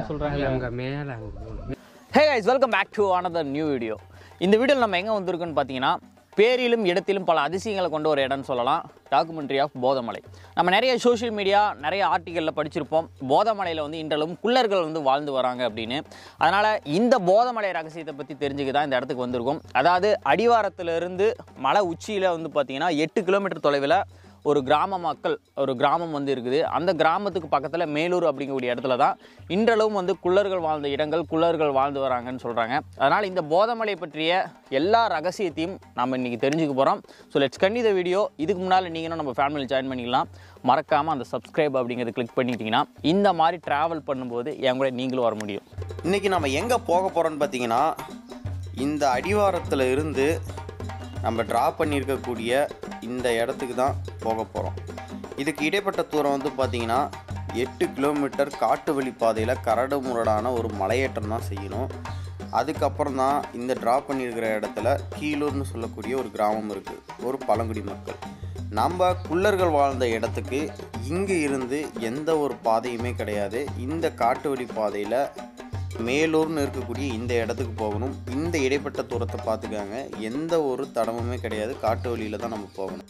சொல்கிறாங்க அங்கே மேலே அங்கே போகணும் hey guys welcome back to another new video இந்த வீடியோவில் நம்ம எங்கே வந்திருக்கோன்னு பார்த்தீங்கன்னா பேரிலும் இடத்திலும் பல அதிசயங்களை கொண்ட ஒரு இடம்னு சொல்லலாம் டாக்குமெண்ட்ரி ஆஃப் போதமலை நம்ம நிறைய சோஷியல் மீடியா நிறைய ஆர்டிக்கலில் படிச்சிருப்போம் போதமலையில் வந்து இன்றளவும் குள்ளர்கள் வந்து வாழ்ந்து வராங்க அப்படின்னு அதனால் இந்த போதமலை ரகசியத்தை பற்றி தெரிஞ்சுக்க தான் இந்த இடத்துக்கு வந்திருக்கோம் அதாவது அடிவாரத்திலிருந்து மலை உச்சியில் வந்து பார்த்தீங்கன்னா எட்டு கிலோமீட்டர் தொலைவில் ஒரு கிராம மக்கள் ஒரு கிராமம் வந்து இருக்குது அந்த கிராமத்துக்கு பக்கத்தில் மேலூர் அப்படிங்கக்கூடிய இடத்துல தான் இன்றளவும் வந்து குள்ளர்கள் வாழ்ந்த இடங்கள் குள்ளர்கள் வாழ்ந்து வராங்கன்னு சொல்கிறாங்க அதனால் இந்த போதமலை பற்றிய எல்லா ரகசியத்தையும் நம்ம இன்றைக்கி தெரிஞ்சுக்க போகிறோம் so let's get into the video இதுக்கு முன்னால் நீங்களும் நம்ம ஃபேமிலியில் ஜாயின் பண்ணிக்கலாம் மறக்காமல் அந்த சப்ஸ்கிரைப் அப்படிங்கிறத கிளிக் பண்ணிட்டீங்கன்னா இந்த மாதிரி ட்ராவல் பண்ணும்போது என் கூட நீங்களும் வர முடியும் இன்றைக்கி நம்ம எங்கே போக போகிறோம்னு பார்த்தீங்கன்னா இந்த அடிவாரத்தில் இருந்து நம்ம ட்ரா பண்ணியிருக்கக்கூடிய இந்த இடத்துக்கு தான் போக போகிறோம் இதுக்கு இடைப்பட்ட தூரம் வந்து பார்த்திங்கன்னா எட்டு கிலோமீட்டர் காட்டு வழி பாதையில் கரடு முரடான ஒரு மலையேற்றம் தான் செய்யணும் அதுக்கப்புறம் தான் இந்த ட்ரா பண்ணியிருக்கிற இடத்துல கீழூர்னு சொல்லக்கூடிய ஒரு கிராமம் இருக்குது ஒரு பழங்குடி மக்கள் நம்ம குள்ளர்கள் வாழ்ந்த இடத்துக்கு இங்கே இருந்து எந்த ஒரு பாதையுமே கிடையாது இந்த காட்டு வழி பாதையில் மேலூர்னு இருக்கக்கூடிய இந்த இடத்துக்கு போகணும் இந்த இடைப்பட்ட தூரத்தை பார்த்துக்காங்க எந்த ஒரு தடமுமே கிடையாது காட்டு வழியில் தான் நம்ம போகணும்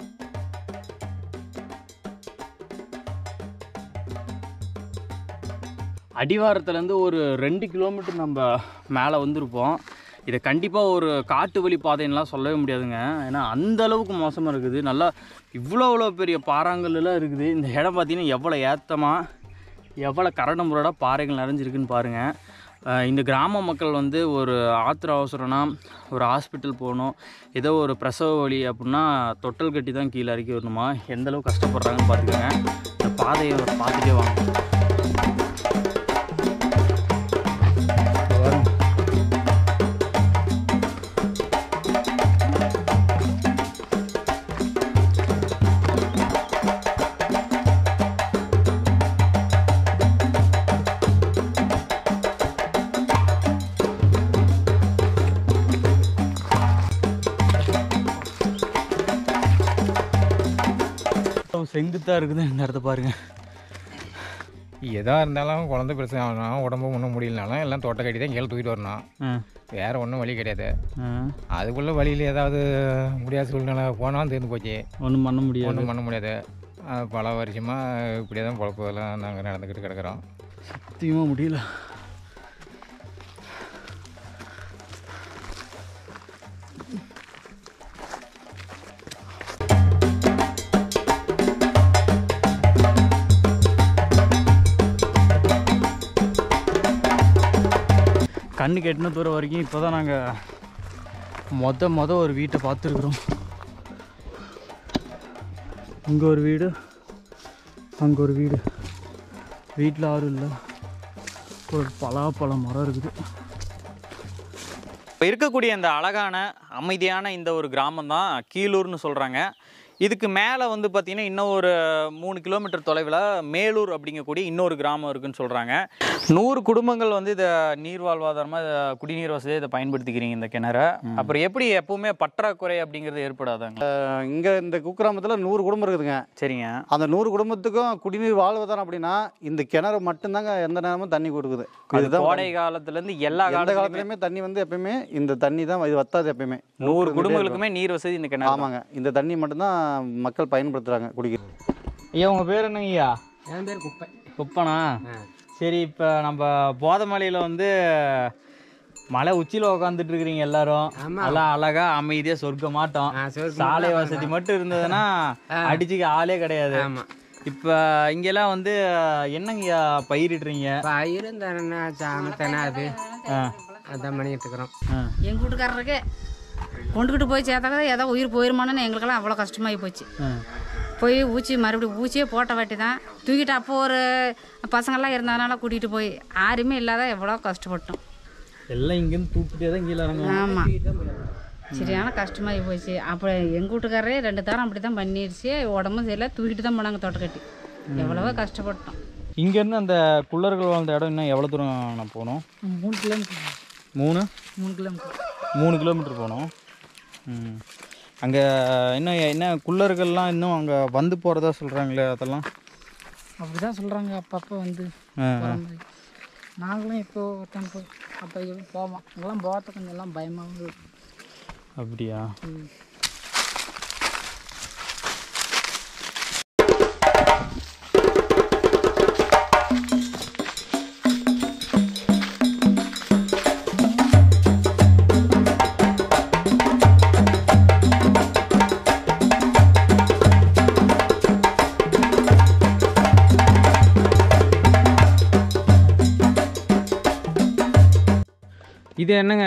அடிவாரத்துலேருந்து ஒரு ரெண்டு கிலோமீட்டர் நம்ம மேலே வந்திருப்போம் இதை கண்டிப்பாக ஒரு காட்டு வழி பாதைன்னெலாம் சொல்லவே முடியாதுங்க ஏன்னா அந்த அளவுக்கு மோசமாக இருக்குது நல்லா இவ்வளோ இவ்வளோ பெரிய பாறாங்கல்லாம் இருக்குது இந்த இடம் பார்த்தீங்கன்னா எவ்வளோ ஏத்தமாக எவ்வளோ கரடு முரடாக பாறைகள் நிறைஞ்சிருக்குன்னு பாருங்கள் அஹ் இந்த கிராம மக்கள் வந்து ஒரு ஆத்திர அவசரம்னா ஒரு ஹாஸ்பிட்டல் போகணும் ஏதோ ஒரு பிரசவ வலி அப்படின்னா தொட்டல் கட்டி தான் கீழே இறக்கி வரணுமா எந்த அளவுக்கு கஷ்டப்படுறாங்கன்னு பார்த்துக்கோங்க இந்த பாதையை பார்த்துட்டே வாங்க செங்குத்தாக இருக்குது இந்த இடத்த பாருங்க எதாக இருந்தாலும் குழந்தை பிரச்சனை ஆகணும் உடம்பு ஒன்றும் முடியலனாலும் எல்லாம் தொட்டை கட்டி தான் கீழே தூக்கிட்டு வரணும் ஆ வேறு ஒன்றும் வழி கிடையாது ஆ அதுக்குள்ளே வழியில் ஏதாவது முடியாத சூழ்நிலை போனாலும் தீர்ந்து போச்சு ஒன்றும் பண்ண முடியாது ஒன்றும் பண்ண முடியாது அது பல வருஷமாக இப்படியே தான் பொழப்பெல்லாம் நாங்கள் நடந்துக்கிட்டு கிடக்குறோம் சத்தியமாக முடியல கண்ணு கெட்டின தூரம் வரைக்கும் இப்போ தான் நாங்கள் மொத மொத ஒரு வீட்டை பார்த்துருக்குறோம் இங்கே ஒரு வீடு அங்கே ஒரு வீடு வீட்டில் யாரும் இல்லை ஒரு பலாப்பழ மரம் இருக்குது இப்போ இருக்கக்கூடிய இந்த அழகான அமைதியான இந்த ஒரு கிராமம் தான் கீழூர்னு சொல்கிறாங்க இதுக்கு மேலே வந்து பார்த்திங்கன்னா இன்னும் ஒரு மூணு கிலோமீட்டர் தொலைவில் மேலூர் அப்படிங்கக்கூடிய இன்னொரு கிராமம் இருக்குன்னு சொல்கிறாங்க நூறு குடும்பங்கள் வந்து இதை நீர் வாழ்வாதாரமாக இதை குடிநீர் வசதியை இதை பயன்படுத்திக்கிறீங்க இந்த கிணறை அப்புறம் எப்படி எப்பவுமே பற்றாக்குறை அப்படிங்கிறது ஏற்படாதாங்க இங்கே இந்த குக்கிராமத்தில் நூறு குடும்பம் இருக்குதுங்க சரிங்க அந்த நூறு குடும்பத்துக்கும் குடிநீர் வாழ்வதான அப்படின்னா இந்த கிணறு மட்டும்தாங்க எந்த நேரமும் தண்ணி கொடுக்குது அது இதுதான் கோடை காலத்துலேருந்து எல்லா எந்த காலத்துலையுமே காலத்துலையுமே தண்ணி வந்து எப்பயுமே இந்த தண்ணி தான் இது வத்தாது எப்பயுமே நூறு குடும்பங்களுக்குமே நீர் வசதி இந்த கிணறு தான். ஆமாங்க இந்த தண்ணி மட்டும்தான் மக்கள் பயன்படுத்துகிறாங்க குடிக்க ஐயா உங்கள் பேர் என்னங்க ஐயா என் பேர் குப்பை குப்பனா சரி இப்போ நம்ம போதமலையில் வந்து மலை உச்சியில் உட்காந்துட்டு இருக்கிறீங்க எல்லாரும் ஆமா. நல்லா அழகா அமைதியா சொர்க்க மாட்டோம் ஆ, சொர்க்கம் சாலை வசதி மட்டும் இருந்ததுன்னா அடிச்சுக்க ஆளே கிடையாது ஆமாம் இப்போ இங்கெல்லாம் வந்து என்னங்கய்யா பயிரிடுறீங்க பயிர் இந்த சாமத்தனை அது ஆ, அதான் பண்ணிட்டு இருக்கிறோம் ஆ. எங்கள் வீட்டுக்காரருக்கு கொண்டுக்கிட்டு போய் சேர்த்தாக்க ஏதோ உயிர் போயிருமான்னு எங்களுக்கெல்லாம் அவ்வளோ கஷ்டமாகி போச்சு ஆ. போய் ஊச்சி மறுபடியும் ஊச்சியே போட்ட வாட்டி தான் தூக்கிட்டு அப்போ ஒரு பசங்கள்லாம் இருந்ததுனால கூட்டிகிட்டு போய் யாருமே இல்லாத எவ்வளோ கஷ்டப்பட்டோம் எல்லாம் இங்கேருந்து தூக்கிட்டே தான் கீழே இறங்கும் ஆமாம் சரியான கஷ்டமாகி போச்சு அப்போ எங்கள் வீட்டுக்காரரே ரெண்டு தரம் அப்படி தான் பண்ணிடுச்சு உடம்பும் சரியில்லை தூக்கிட்டு தான் போனாங்க தோட்டக்கட்டி எவ்வளவோ கஷ்டப்பட்டோம் இங்கேருந்து அந்த குள்ளர்கள் வாழ்ந்த இடம் இன்னும் எவ்வளோ தூரம் நான் போகணும் மூணு கிலோமீட்டர் மூணு மூணு கிலோமீட்டர் மூணு கிலோமீட்டர் போகணும் ம் அங்கே இன்னும் என்ன குள்ளர்கள்லாம் இன்னும் அங்கே வந்து போகிறதா சொல்கிறாங்களே அதெல்லாம் அப்படி தான் சொல்கிறாங்க அப்பப்போ வந்து ஆ, ஆ. போற மாதிரி. நாங்களும் இப்போ ஒரு டைம் போய் அப்போ இப்போ போவோம் அங்கெல்லாம் போகிறது கொஞ்சம் எல்லாம் பயமாகவும் இருக்கும் அப்படியா இது என்னங்க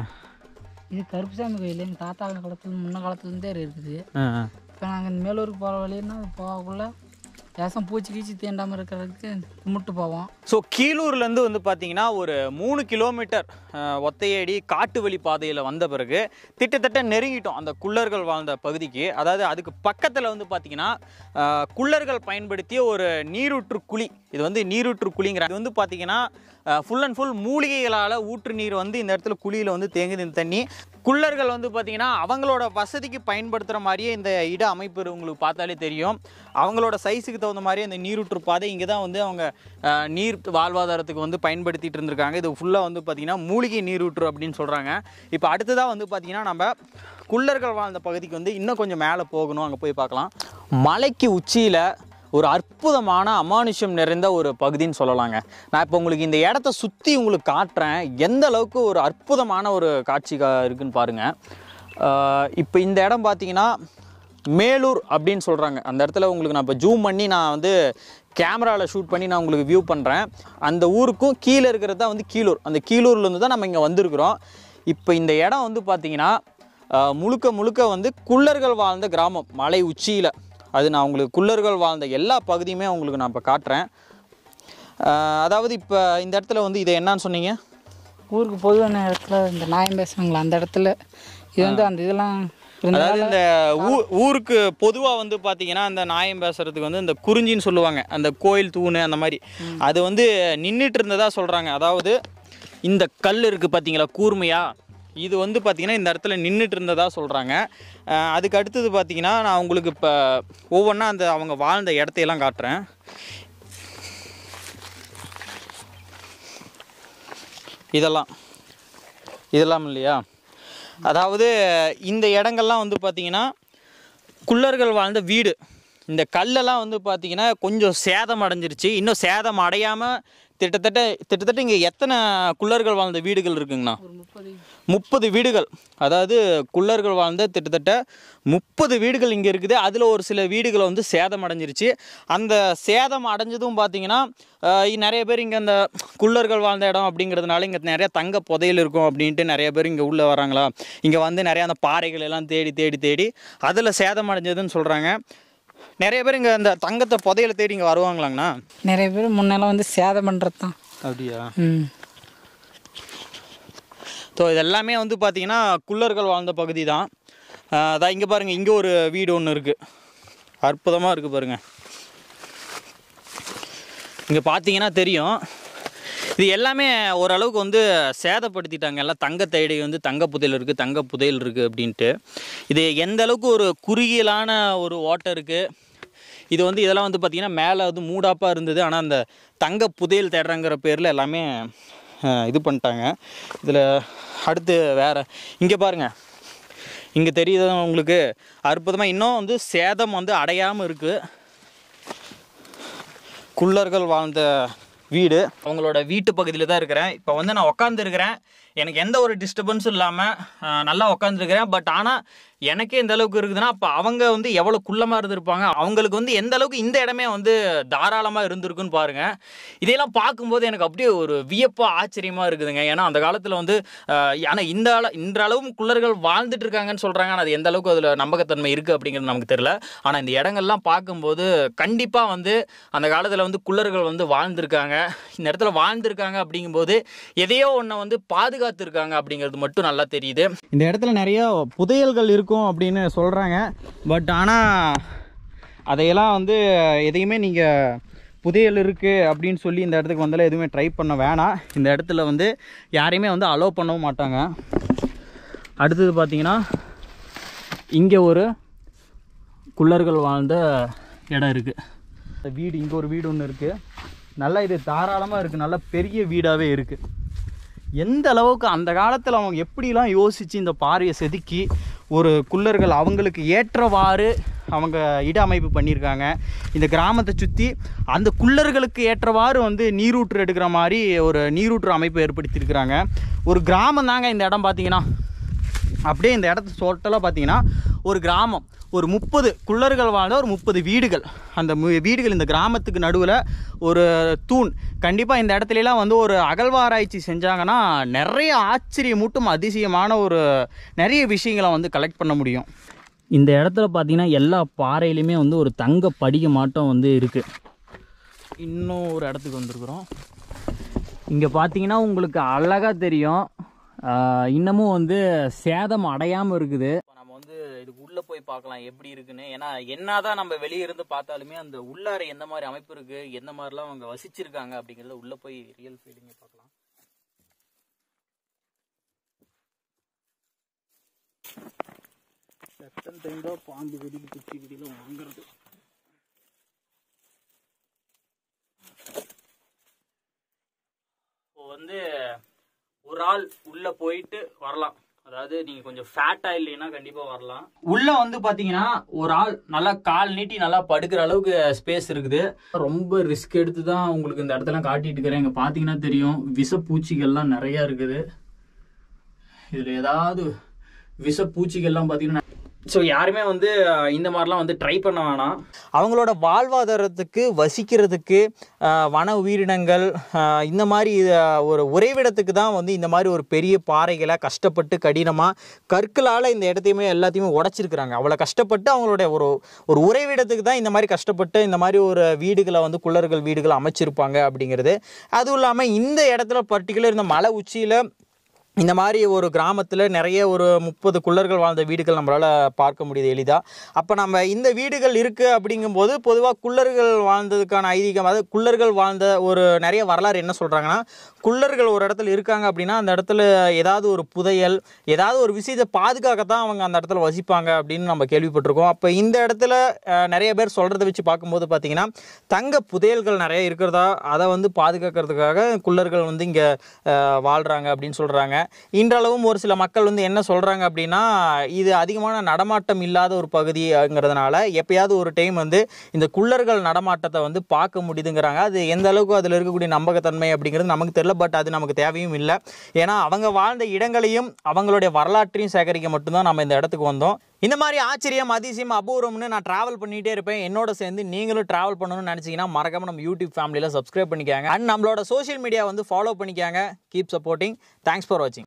இது கருப்புசாமி கோயில் எங்கள் தாத்தா காலத்துல முன்ன காலத்துலேருந்தே இருக்குது ஆ, ஆ. இப்போ நாங்கள் இந்த மேலூருக்கு போகிற வழின்னா போகக்குள்ள தேசம் பூச்சி கீச்சி தீண்டாமல் இருக்கிறதுக்கு கும்பிட்டு போவோம் ஸோ கீழூர்லேருந்து வந்து பார்த்தீங்கன்னா ஒரு மூணு கிலோமீட்டர் அஹ், ஒத்தையடி காட்டு வழி பாதையில் வந்த பிறகு கிட்டத்தட்ட நெருங்கிட்டோம் அந்த குள்ளர்கள் வாழ்ந்த பகுதிக்கு அதாவது அதுக்கு பக்கத்தில் வந்து பார்த்தீங்கன்னா அஹ், குள்ளர்கள் பயன்படுத்திய ஒரு நீரூற்று குழி இது வந்து நீரூற்று குழிங்கிற இது வந்து பார்த்தீங்கன்னா ஃபுல் அண்ட் ஃபுல் மூலிகைகளால் ஊற்று நீர் வந்து இந்த இடத்துல குழியில் வந்து தேங்குது இந்த தண்ணி குள்ளர்கள் வந்து பார்த்தீங்கன்னா அவங்களோட வசதிக்கு பயன்படுத்துகிற மாதிரியே இந்த இட அமைப்பு உங்களுக்கு பார்த்தாலே தெரியும் அவங்களோட சைஸுக்கு தகுந்த மாதிரியே இந்த நீரூற்று பாதை இங்கே தான் வந்து அவங்க அஹ், நீர் வாழ்வாதாரத்துக்கு வந்து பயன்படுத்திட்டு இருந்திருக்காங்க இது ஃபுல்லாக வந்து பார்த்திங்கன்னா மூலிகை நீரூற்று அப்படின்னு சொல்கிறாங்க இப்போ அடுத்ததாக வந்து பார்த்திங்கன்னா நம்ம குள்ளர்கள் வாழ்ந்த பகுதிக்கு வந்து இன்னும் கொஞ்சம் மேலே போகணும் அங்கே போய் பார்க்கலாம் மலைக்கு உச்சியில் ஒரு அற்புதமான அமானுஷ்யம் நிறைந்த ஒரு பகுதின்னு சொல்லலாங்க நான் இப்போ உங்களுக்கு இந்த இடத்த சுற்றி உங்களுக்கு காட்டுறேன் எந்த அளவுக்கு ஒரு அற்புதமான ஒரு காட்சி கா இருக்குன்னு பாருங்கள் இப்போ இந்த இடம் பார்த்தீங்கன்னா மேலூர் அப்படின்னு சொல்கிறாங்க அந்த இடத்துல உங்களுக்கு நான் இப்போ ஜூம் பண்ணி நான் வந்து கேமராவில் ஷூட் பண்ணி நான் உங்களுக்கு வியூ பண்ணுறேன் அந்த ஊருக்கும் கீழே இருக்கிறது தான் வந்து கீழூர் அந்த கீழூர்லேருந்து தான் நம்ம இங்கே வந்திருக்கிறோம் இப்போ இந்த இடம் வந்து பார்த்தீங்கன்னா ஆஹ், முழுக்க முழுக்க வந்து குள்ளர்கள் வாழ்ந்த கிராமம் மலை உச்சியில் அது நான் உங்களுக்கு குள்ளர்கள் வாழ்ந்த எல்லா பகுதியுமே உங்களுக்கு நான் இப்போ காட்டுறேன் ஆஹ், அதாவது இப்போ இந்த இடத்துல வந்து இதை என்னன்னு சொன்னீங்க ஊருக்கு பொதுவான இடத்துல இந்த நாயம் பேசுவாங்களா அந்த இடத்துல இது வந்து அந்த இதெல்லாம் அதாவது இருந்ததால இந்த ஊ ஊருக்கு பொதுவாக வந்து பார்த்தீங்கன்னா அந்த நாயம் பேசுறதுக்கு வந்து இந்த குறிஞ்சின்னு சொல்லுவாங்க அந்த கோயில் தூணு அந்த மாதிரி அது வந்து நின்றுட்டு இருந்ததா சொல்கிறாங்க அதாவது இந்த கல் இருக்குது பார்த்தீங்களா கூர்மையா இது வந்து பார்த்தீங்கன்னா இந்த இடத்துல நின்றுட்டு இருந்ததா சொல்கிறாங்க அதுக்கு அடுத்தது பார்த்தீங்கன்னா நான் உங்களுக்கு இப்போ ஒவ்வொன்றா அந்த அவங்க வாழ்ந்த இடத்தையெல்லாம் காட்டுறேன் இதெல்லாம் இதெல்லாம் இல்லையா அதாவது இந்த இடங்கள்லாம் வந்து பார்த்தீங்கன்னா குள்ளர்கள் வாழ்ந்த வீடு இந்த கல்லெல்லாம் வந்து பார்த்தீங்கன்னா கொஞ்சம் சேதம் அடைஞ்சிருச்சு இன்னும் சேதம் அடையாமல் கிட்டத்தட்ட கிட்டத்தட்ட இங்கே எத்தனை குள்ளர்கள் வாழ்ந்த வீடுகள் இருக்குங்கண்ணா முப்பது வீடுகள் அதாவது குள்ளர்கள் வாழ்ந்த கிட்டத்தட்ட முப்பது வீடுகள் இங்கே இருக்குது அதில் ஒரு சில வீடுகள் வந்து சேதம் அடைஞ்சிருச்சு அந்த சேதம் அடைஞ்சதும் பார்த்தீங்கன்னா ஆஹ், இ- நிறைய பேர் இங்கே அந்த குள்ளர்கள் வாழ்ந்த இடம் அப்படிங்கிறதுனால இங்கே நிறைய தங்க புதையல் இருக்கும் அப்படின்ட்டு நிறைய பேர் இங்கே உள்ளே வராங்களா இங்கே வந்து நிறைய அந்த பாறைகள் எல்லாம் தேடி தேடி தேடி அதில் சேதம் அடைஞ்சதுன்னு சொல்கிறாங்க நிறைய பேர் இங்கே அந்த தங்கத்தை புதையலை தேடி இங்கே வருவாங்களாங்கண்ணா நிறைய பேர் முன்னெல்லாம் வந்து சேதம் பண்ணுறது தான் அப்படியா ம் ஸோ இது எல்லாமே வந்து பார்த்தீங்கன்னா குள்ளர்கள் வாழ்ந்த பகுதி தான் ஆஹ் அதான் இங்கே பாருங்கள் இங்கே ஒரு வீடு ஒன்று இருக்குது அற்புதமாக இருக்குது பாருங்கள் இங்கே பார்த்தீங்கன்னா தெரியும் இது எல்லாமே ஓரளவுக்கு வந்து சேதப்படுத்திட்டாங்க எல்லாம் தங்க தேடி வந்து தங்க புதையல் இருக்குது தங்க புதையல் இருக்குது அப்படின்ட்டு இது எந்த அளவுக்கு ஒரு குறுகியலான ஒரு ஓட்டை இருக்குது இது வந்து இதெல்லாம் வந்து பார்த்திங்கன்னா மேலே வந்து மூடாப்பாக இருந்தது ஆனால் அந்த தங்க புதையல் தேடுறங்கிற பேரில் எல்லாமே அஹ், இது பண்ணிட்டாங்க இதில் அடுத்து வேறு இங்கே பாருங்கள் இங்கே தெரியுது உங்களுக்கு அற்புதமாக இன்னும் வந்து சேதம் வந்து அடையாமல் இருக்குது குள்ளர்கள் வாழ்ந்த வீடு அவங்களோட வீட்டு பகுதியில் தான் இருக்கிறேன் இப்போ வந்து நான் உட்காந்துருக்கிறேன் எனக்கு எந்த ஒரு டிஸ்டர்பன்ஸும் இல்லாமல் நல்லா உட்காந்துருக்கிறேன் பட் ஆனால் எனக்கே இந்த அளவுக்கு இருக்குதுன்னா அப்போ அவங்க வந்து எவ்வளோ குள்ளமாக இருந்திருப்பாங்க அவங்களுக்கு வந்து எந்த அளவுக்கு இந்த இடமே வந்து தாராளமாக இருந்திருக்குன்னு பாருங்கள் இதையெல்லாம் பார்க்கும்போது எனக்கு அப்படியே ஒரு வியப்பாக ஆச்சரியமாக இருக்குதுங்க ஏன்னா அந்த காலத்தில் வந்து ஆனால் இந்த அள இன்ற அளவும் குள்ளர்கள் வாழ்ந்துட்டு இருக்காங்கன்னு சொல்கிறாங்க ஆனால் அது எந்த அளவுக்கு அதில் நம்பகத்தன்மை இருக்குது அப்படிங்கிறது நமக்கு தெரியல ஆனால் இந்த இடங்கள்லாம் பார்க்கும்போது கண்டிப்பாக வந்து அந்த காலத்தில் வந்து குள்ளர்கள் வந்து வாழ்ந்திருக்காங்க இந்த இடத்துல வாழ்ந்திருக்காங்க அப்படிங்கும்போது எதையோ ஒன்றை வந்து பாதுகாத்துருக்காங்க அப்படிங்கிறது மட்டும் நல்லா தெரியுது இந்த இடத்துல நிறைய புதையல்கள் இருக்கும் அப்படின்னு சொல்கிறாங்க பட் ஆனால் அதையெல்லாம் வந்து எதையுமே நீங்கள் புதையல் இருக்குது அப்படின்னு சொல்லி இந்த இடத்துக்கு வந்தாலும் எதுவுமே ட்ரை பண்ண வேணாம் இந்த இடத்துல வந்து யாரையுமே வந்து அலோவ் பண்ணவும் மாட்டாங்க அடுத்தது பார்த்தீங்கன்னா இங்கே ஒரு குள்ளர்கள் வாழ்ந்த இடம் இருக்குது வீடு இங்கே ஒரு வீடு ஒன்று இருக்குது நல்லா இது தாராளமாக இருக்குது நல்ல பெரிய வீடாகவே இருக்குது எந்த அளவுக்கு அந்த காலத்தில் அவங்க எப்படிலாம் யோசித்து இந்த பாறையை செதுக்கி ஒரு குள்ளர்கள் அவங்களுக்கு ஏற்றவாறு அவங்க இட அமைப்பு பண்ணியிருக்காங்க இந்த கிராமத்தை சுற்றி அந்த குள்ளர்களுக்கு ஏற்றவாறு வந்து நீரூற்று எடுக்கிற மாதிரி ஒரு நீரூற்று அமைப்பு ஏற்படுத்தியிருக்கிறாங்க ஒரு கிராமம் தாங்க இந்த இடம் பார்த்தீங்கன்னா அப்படியே இந்த இடத்த டோட்டலாக பார்த்தீங்கன்னா ஒரு கிராமம் ஒரு முப்பது குள்ளர்கள் வாழ்ந்த ஒரு முப்பது வீடுகள் அந்த மு- வீடுகள் இந்த கிராமத்துக்கு நடுவில் ஒரு தூண் கண்டிப்பாக இந்த இடத்துலலாம் வந்து ஒரு அகழ்வாராய்ச்சி செஞ்சாங்கன்னா நிறைய ஆச்சரியமூட்டும் அதிசயமான ஒரு நிறைய விஷயங்களை வந்து கலெக்ட் பண்ண முடியும் இந்த இடத்துல பார்த்தீங்கன்னா எல்லா பாறையிலையுமே வந்து ஒரு தங்க படிக மாட்டம் வந்து இருக்குது இன்னும் ஒரு இடத்துக்கு வந்திருக்கிறோம் இங்கே பார்த்தீங்கன்னா உங்களுக்கு அழகாக தெரியும் ஆஹ் இன்னமும் வந்து சேதம் அடையாமல் இருக்குது நம்ம வந்து இதுக்கு உள்ளே போய் பார்க்கலாம் எப்படி இருக்குன்னு ஏன்னா என்னதான் நம்ம வெளியே இருந்து பார்த்தாலுமே அந்த உள்ளார எந்த மாதிரி அமைப்பு இருக்கு எந்த மாதிரிலாம் அவங்க வசிச்சிருக்காங்க அப்படிங்கிறத உள்ளே போய் ரியல் ஃபீலிங்கை பார்க்கலாம் செத்தன் டைம்டா பாம்பு கடி குச்சி கடியில் வாங்குறது இப்போ வந்து ஒரு ஆள் உள்ள போயிட்டு வரலாம் அதாவது நீங்க கொஞ்சம் ஃபேட்டா இல்லைன்னா கண்டிப்பா வரலாம் உள்ள வந்து பாத்தீங்கன்னா ஒரு ஆள் நல்லா கால் நீட்டி நல்லா படுக்கிற அளவுக்கு ஸ்பேஸ் இருக்குது ரொம்ப ரிஸ்க் எடுத்து தான் உங்களுக்கு இந்த இடத்துல காட்டிட்டு இருக்கிறேன் இங்க பாத்தீங்கன்னா தெரியும் விஷப்பூச்சிகள்லாம் நிறைய இருக்குது இதுல ஏதாவது விஷப்பூச்சிகள்லாம் பாத்தீங்கன்னா ஸோ யாருமே வந்து அஹ், இந்த மாதிரிலாம் வந்து ட்ரை பண்ண வேணாம் அவங்களோட வாழ்வாதாரத்துக்கு வசிக்கிறதுக்கு அஹ், வன உயிரினங்கள் அஹ், இந்த மாதிரி அஹ், ஒரு உறைவிடத்துக்கு தான் வந்து இந்த மாதிரி ஒரு பெரிய பாறைகளை கஷ்டப்பட்டு கடினமாக கற்களால் இந்த இடத்தையுமே எல்லாத்தையுமே உடைச்சிருக்கிறாங்க அவ்வளோ கஷ்டப்பட்டு அவங்களுடைய ஒரு ஒரு உறைவிடத்துக்கு தான் இந்த மாதிரி கஷ்டப்பட்டு இந்த மாதிரி ஒரு வீடுகளை வந்து குள்ளர்கள் வீடுகளை அமைச்சிருப்பாங்க அப்படிங்கிறது அதுவும் இல்லாமல் இந்த இடத்துல பர்டிகுலர் இந்த மலை உச்சியில் இந்த மாதிரி ஒரு கிராமத்தில் நிறைய ஒரு முப்பது குள்ளர்கள் வாழ்ந்த வீடுகள் நம்மளால் பார்க்க முடியுது எளிதாக அப்போ நம்ம இந்த வீடுகள் இருக்குது அப்படிங்கும்போது பொதுவாக குள்ளர்கள் வாழ்ந்ததுக்கான ஐதீகம் அதாவது குள்ளர்கள் வாழ்ந்த ஒரு நிறைய வரலாறு என்ன சொல்கிறாங்கன்னா குள்ளர்கள் ஒரு இடத்துல இருக்காங்க அப்படின்னா அந்த இடத்துல ஏதாவது ஒரு புதையல் ஏதாவது ஒரு விஷயத்தை பாதுகாக்கத்தான் அவங்க அந்த இடத்துல வசிப்பாங்க அப்படின்னு நம்ம கேள்விப்பட்டிருக்கோம் அப்போ இந்த இடத்துல அஹ், நிறைய பேர் சொல்கிறத வச்சு பார்க்கும்போது பார்த்தீங்கன்னா தங்க புதையல்கள் நிறைய இருக்கிறதா அதை வந்து பாதுகாக்கிறதுக்காக குள்ளர்கள் வந்து இங்கே வாழ்கிறாங்க அப்படின்னு சொல்கிறாங்க இன்றளவும் ஒரு சில மக்கள் வந்து என்ன சொல்கிறாங்க அப்படின்னா இது அதிகமான நடமாட்டம் இல்லாத ஒரு பகுதிங்கிறதுனால எப்பயாவது ஒரு டைம் வந்து இந்த குள்ளர்கள் நடமாட்டத்தை வந்து பார்க்க முடியுதுங்கிறாங்க அது எந்த அளவுக்கு அதில் இருக்கக்கூடிய நம்பகத்தன்மை அப்படிங்கிறது நமக்கு தெரியல பட் அது நமக்கு தேவையும் இல்லை ஏன்னா அவங்க வாழ்ந்த இடங்களையும் அவங்களுடைய வரலாற்றையும் சேகரிக்க மட்டும்தான் நம்ம இந்த இடத்துக்கு வந்தோம் இந்த மாதிரி ஆச்சரியம் அதிசயம் அபூர்வம்னு நான் ட்ராவல் பண்ணிகிட்டே இருப்பேன் என்னோட சேர்ந்து நீங்களும் ட்ராவல் பண்ணணும்னு நினச்சிங்கன்னா மறக்காம நம்ம யூடியூப் ஃபேமிலியில் சப்ஸ்கிரைப் பண்ணிக்காங்க அண்ட் நம்மளோட சோஷியல் மீடியா வந்து ஃபாலோ பண்ணிக்காங்க கீப் சப்போர்ட்டிங் தேங்க்ஸ் ஃபார் வாட்சிங்